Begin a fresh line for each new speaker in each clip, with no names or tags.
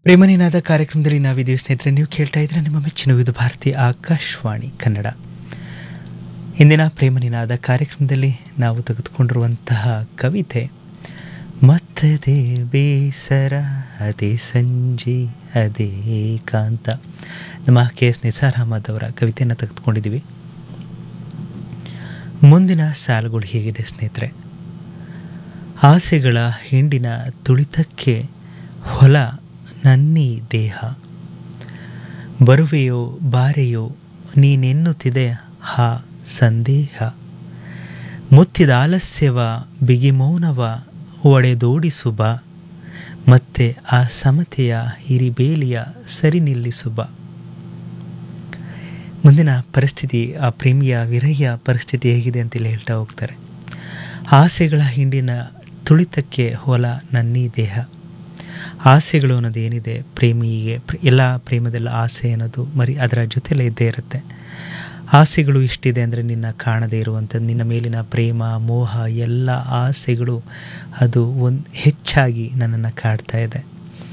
ಪ್ರೇಮನಿನಾದ ಕಾರ್ಯಕ್ರಮದಲ್ಲಿ ನಾವಿದ್ದೀವಿ ಸ್ನೇಹಿತರೆ ನೀವು ಕೇಳ್ತಾ ಇದ್ರೆ ನಿಮ್ಮ ಮೆಚ್ಚಿನ ವಿವಿಧ ಭಾರತಿ ಆಕಾಶವಾಣಿ ಕನ್ನಡ ಇಂದಿನ ಪ್ರೇಮನಿನಾದ ಕಾರ್ಯಕ್ರಮದಲ್ಲಿ ನಾವು ತೆಗೆದುಕೊಂಡಿರುವಂತಹ ಕವಿತೆ ಮತ್ತದೇ ಬೇಸರ ಅದೇ ಸಂಜೆ ಅದೇ ಕಾಂತ ನಮ್ಮ ಕೆ ಎಸ್ ನಿಸಾರ್ ಅಹಮದ್ ಅವರ ಕವಿತೆಯನ್ನು ತೆಗೆದುಕೊಂಡಿದ್ದೀವಿ ಮುಂದಿನ ಸಾಲುಗಳು ಹೀಗಿದೆ ಸ್ನೇಹಿತರೆ ಆಸೆಗಳ ಹಿಂಡಿನ ತುಳಿತಕ್ಕೆ ಹೊಲ ನನ್ನೀ ದೇಹ ಬರುವೆಯೋ ಬಾರೆಯೋ ನೀನೆನ್ನುತ್ತಿದೆ ಹಾ ಸಂದೇಹ ಮುತ್ತಿದ ಆಲಸ್ಯವ ಬಿಗಿಮೌನವ ಒಡೆದೋಡಿಸುಬ ಮತ್ತೆ ಆ ಸಮತೆಯ ಹಿರಿಬೇಲಿಯ ಸರಿ ನಿಲ್ಲಿಸುಬ ಮುಂದಿನ ಪರಿಸ್ಥಿತಿ ಆ ಪ್ರೇಮಿಯ ವಿರಹಿಯ ಪರಿಸ್ಥಿತಿ ಹೇಗಿದೆ ಅಂತೇಳಿ ಹೇಳ್ತಾ ಹೋಗ್ತಾರೆ ಆಸೆಗಳ ಹಿಂಡಿನ ತುಳಿತಕ್ಕೆ ಹೊಲ ನನ್ನೀ ದೇಹ ಆಸೆಗಳು ಅನ್ನೋದು ಏನಿದೆ ಪ್ರೇಮಿಗೆ ಎಲ್ಲ ಪ್ರೇಮದಲ್ಲ ಆಸೆ ಅನ್ನೋದು ಮರಿ ಅದರ ಜೊತೆಲೇ ಇದ್ದೇ ಇರುತ್ತೆ ಆಸೆಗಳು ಇಷ್ಟಿದೆ ಅಂದರೆ ನಿನ್ನ ಕಾಣದೇ ಇರುವಂಥದ್ದು ನಿನ್ನ ಮೇಲಿನ ಪ್ರೇಮ ಮೋಹ ಎಲ್ಲ ಆಸೆಗಳು ಅದು ಒಂದು ಹೆಚ್ಚಾಗಿ ನನ್ನನ್ನು ಕಾಡ್ತಾ ಇದೆ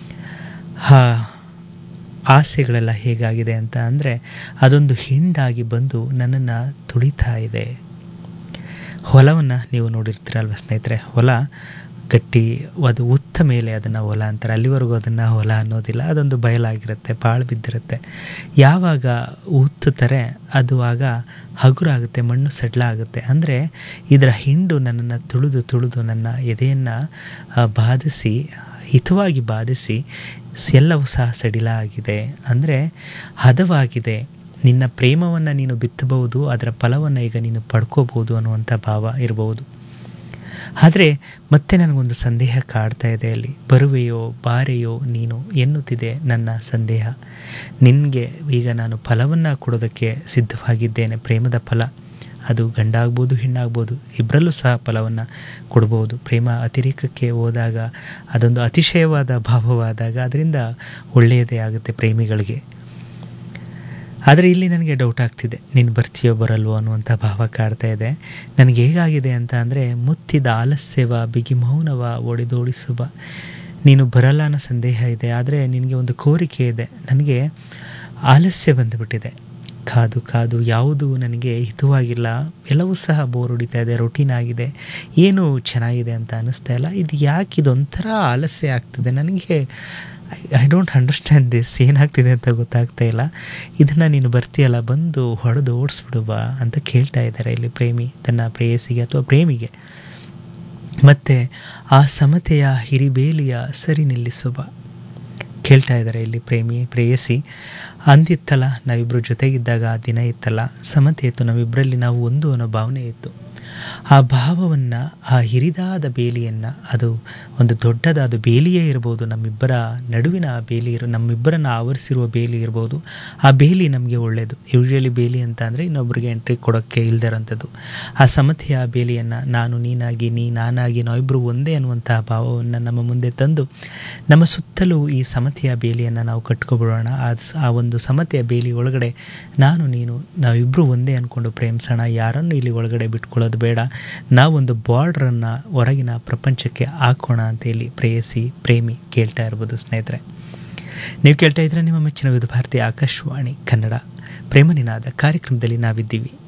ಹಾ ಆಸೆಗಳೆಲ್ಲ ಹೇಗಾಗಿದೆ ಅಂತ ಅಂದರೆ ಅದೊಂದು ಹಿಂಡಾಗಿ ಬಂದು ನನ್ನನ್ನು ತುಳಿತಾ ಇದೆ ಹೊಲವನ್ನು ನೀವು ನೋಡಿರ್ತೀರಲ್ವ ಸ್ನೇಹಿತರೆ ಹೊಲ ಗಟ್ಟಿ ಅದು ಉತ್ತ ಮೇಲೆ ಅದನ್ನು ಹೊಲ ಅಂತಾರೆ ಅಲ್ಲಿವರೆಗೂ ಅದನ್ನು ಹೊಲ ಅನ್ನೋದಿಲ್ಲ ಅದೊಂದು ಬಯಲಾಗಿರುತ್ತೆ ಪಾಳು ಬಿದ್ದಿರುತ್ತೆ ಯಾವಾಗ ಉತ್ತುತ್ತಾರೆ ಅದು ಆಗ ಹಗುರಾಗುತ್ತೆ ಮಣ್ಣು ಸಡ್ಲ ಆಗುತ್ತೆ ಅಂದರೆ ಇದರ ಹಿಂಡು ನನ್ನನ್ನು ತುಳಿದು ತುಳಿದು ನನ್ನ ಎದೆಯನ್ನು ಬಾಧಿಸಿ ಹಿತವಾಗಿ ಬಾಧಿಸಿ ಎಲ್ಲವೂ ಸಹ ಸಡಿಲ ಆಗಿದೆ ಅಂದರೆ ಹದವಾಗಿದೆ ನಿನ್ನ ಪ್ರೇಮವನ್ನು ನೀನು ಬಿತ್ತಬಹುದು ಅದರ ಫಲವನ್ನು ಈಗ ನೀನು ಪಡ್ಕೋಬೋದು ಅನ್ನುವಂಥ ಭಾವ ಇರಬಹುದು ಆದರೆ ಮತ್ತೆ ನನಗೊಂದು ಸಂದೇಹ ಕಾಡ್ತಾ ಇದೆ ಅಲ್ಲಿ ಬರುವೆಯೋ ಬಾರೆಯೋ ನೀನು ಎನ್ನುತ್ತಿದೆ ನನ್ನ ಸಂದೇಹ ನಿನಗೆ ಈಗ ನಾನು ಫಲವನ್ನು ಕೊಡೋದಕ್ಕೆ ಸಿದ್ಧವಾಗಿದ್ದೇನೆ ಪ್ರೇಮದ ಫಲ ಅದು ಗಂಡಾಗ್ಬೋದು ಹೆಣ್ಣಾಗ್ಬೋದು ಇಬ್ಬರಲ್ಲೂ ಸಹ ಫಲವನ್ನು ಕೊಡ್ಬೋದು ಪ್ರೇಮ ಅತಿರೇಕಕ್ಕೆ ಹೋದಾಗ ಅದೊಂದು ಅತಿಶಯವಾದ ಭಾವವಾದಾಗ ಅದರಿಂದ ಒಳ್ಳೆಯದೇ ಆಗುತ್ತೆ ಪ್ರೇಮಿಗಳಿಗೆ ಆದರೆ ಇಲ್ಲಿ ನನಗೆ ಡೌಟ್ ಆಗ್ತಿದೆ ನೀನು ಬರ್ತೀಯೋ ಬರಲ್ವೋ ಅನ್ನುವಂಥ ಭಾವ ಕಾಡ್ತಾ ಇದೆ ನನಗೆ ಹೇಗಾಗಿದೆ ಅಂತ ಅಂದರೆ ಮುತ್ತಿದ ಆಲಸ್ಯವ ಬಿಗಿ ಮೌನವ ಒಡೆದೋಡಿಸುವ ನೀನು ಬರಲ್ಲ ಅನ್ನೋ ಸಂದೇಹ ಇದೆ ಆದರೆ ನಿನಗೆ ಒಂದು ಕೋರಿಕೆ ಇದೆ ನನಗೆ ಆಲಸ್ಯ ಬಂದುಬಿಟ್ಟಿದೆ ಕಾದು ಕಾದು ಯಾವುದು ನನಗೆ ಹಿತವಾಗಿಲ್ಲ ಎಲ್ಲವೂ ಸಹ ಬೋರ್ ಹೊಡಿತಾ ಇದೆ ರೊಟೀನ್ ಆಗಿದೆ ಏನು ಚೆನ್ನಾಗಿದೆ ಅಂತ ಅನ್ನಿಸ್ತಾ ಇಲ್ಲ ಇದು ಯಾಕೆ ಇದೊಂಥರ ಆಲಸ್ಯ ಆಗ್ತದೆ ನನಗೆ ಐ ಡೋಂಟ್ ಅಂಡರ್ಸ್ಟ್ಯಾಂಡ್ ದಿಸ್ ಏನಾಗ್ತಿದೆ ಅಂತ ಗೊತ್ತಾಗ್ತಾ ಇಲ್ಲ ಇದನ್ನು ನೀನು ಬರ್ತೀಯಲ್ಲ ಬಂದು ಹೊಡೆದು ಓಡಿಸ್ಬಿಡುವ ಅಂತ ಕೇಳ್ತಾ ಇದ್ದಾರೆ ಇಲ್ಲಿ ಪ್ರೇಮಿ ತನ್ನ ಪ್ರೇಯಸಿಗೆ ಅಥವಾ ಪ್ರೇಮಿಗೆ ಮತ್ತು ಆ ಸಮತೆಯ ಹಿರಿಬೇಲಿಯ ಸರಿ ನಿಲ್ಲಿಸುವ ಕೇಳ್ತಾ ಇದ್ದಾರೆ ಇಲ್ಲಿ ಪ್ರೇಮಿ ಪ್ರೇಯಸಿ ಅಂದಿತ್ತಲ್ಲ ನಾವಿಬ್ಬರು ಜೊತೆಗಿದ್ದಾಗ ಆ ದಿನ ಇತ್ತಲ್ಲ ಸಮತೆ ಇತ್ತು ನಾವಿಬ್ಬರಲ್ಲಿ ನಾವು ಒಂದು ಅನ್ನೋ ಭಾವನೆ ಇತ್ತು ಆ ಭಾವವನ್ನು ಆ ಹಿರಿದಾದ ಬೇಲಿಯನ್ನು ಅದು ಒಂದು ದೊಡ್ಡದಾದ ಬೇಲಿಯೇ ಇರ್ಬೋದು ನಮ್ಮಿಬ್ಬರ ನಡುವಿನ ಆ ಬೇಲಿ ಇರೋ ನಮ್ಮಿಬ್ಬರನ್ನು ಆವರಿಸಿರುವ ಬೇಲಿ ಇರ್ಬೋದು ಆ ಬೇಲಿ ನಮಗೆ ಒಳ್ಳೆಯದು ಯೂಶ್ವಲಿ ಬೇಲಿ ಅಂತ ಅಂದರೆ ಇನ್ನೊಬ್ಬರಿಗೆ ಎಂಟ್ರಿ ಕೊಡೋಕ್ಕೆ ಇಲ್ದಿರೋಂಥದ್ದು ಆ ಸಮತೆಯ ಬೇಲಿಯನ್ನು ನಾನು ನೀನಾಗಿ ನೀ ನಾನಾಗಿ ನಾವಿಬ್ಬರು ಒಂದೇ ಅನ್ನುವಂತಹ ಭಾವವನ್ನು ನಮ್ಮ ಮುಂದೆ ತಂದು ನಮ್ಮ ಸುತ್ತಲೂ ಈ ಸಮತೆಯ ಬೇಲಿಯನ್ನು ನಾವು ಕಟ್ಕೊಬಿಡೋಣ ಆ ಆ ಒಂದು ಸಮತೆಯ ಬೇಲಿ ಒಳಗಡೆ ನಾನು ನೀನು ನಾವಿಬ್ಬರು ಒಂದೇ ಅಂದ್ಕೊಂಡು ಪ್ರೇಮಿಸೋಣ ಯಾರನ್ನು ಇಲ್ಲಿ ಒಳಗಡೆ ಬಿಟ್ಕೊಳ್ಳೋದು ಬೇಡ ನಾವೊಂದು ಬಾರ್ಡ್ರನ್ನು ಹೊರಗಿನ ಪ್ರಪಂಚಕ್ಕೆ ಹಾಕೋಣ ಅಂತ ಇಲ್ಲಿ ಪ್ರೇಯಸಿ ಪ್ರೇಮಿ ಕೇಳ್ತಾ ಇರ್ಬೋದು ಸ್ನೇಹಿತರೆ ನೀವು ಕೇಳ್ತಾ ಇದ್ರೆ ನಿಮ್ಮ ಮೆಚ್ಚಿನ ವಿವಿಧ ಭಾರತೀಯ ಆಕಾಶವಾಣಿ ಕನ್ನಡ ಪ್ರೇಮನಿನಾದ ಕಾರ್ಯಕ್ರಮದಲ್ಲಿ ನಾವಿದ್ದೀವಿ